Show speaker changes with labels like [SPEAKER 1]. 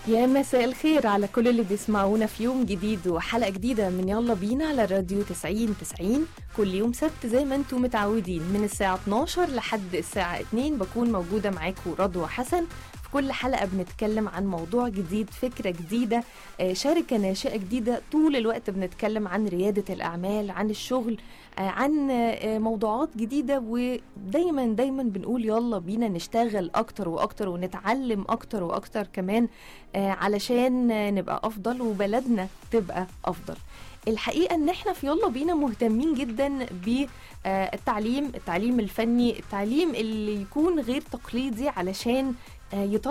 [SPEAKER 1] يا مساء الخير على كل اللي بيسمعونا في يوم جديد وحلقة جديدة من يلا بينا على الراديو 90 90 كل يوم سبت زي ما انتم متعودين من الساعة 12 لحد الساعة 2 بكون موجودة معاكم رضوى حسن في كل حلقة بنتكلم عن موضوع جديد فكرة جديدة آه، شركة ناشئة جديدة طول الوقت بنتكلم عن ريادة الأعمال عن الشغل آه، عن آه، موضوعات جديدة ودايما دايما بنقول يلا بينا نشتغل أكتر وأكتر ونتعلم أكتر وأكتر كمان آه، علشان آه، نبقى أفضل وبلدنا تبقى أفضل الحقيقة ان احنا في يلا بينا مهتمين جدا بالتعليم التعليم الفني التعليم اللي يكون غير تقليدي علشان آه، يطور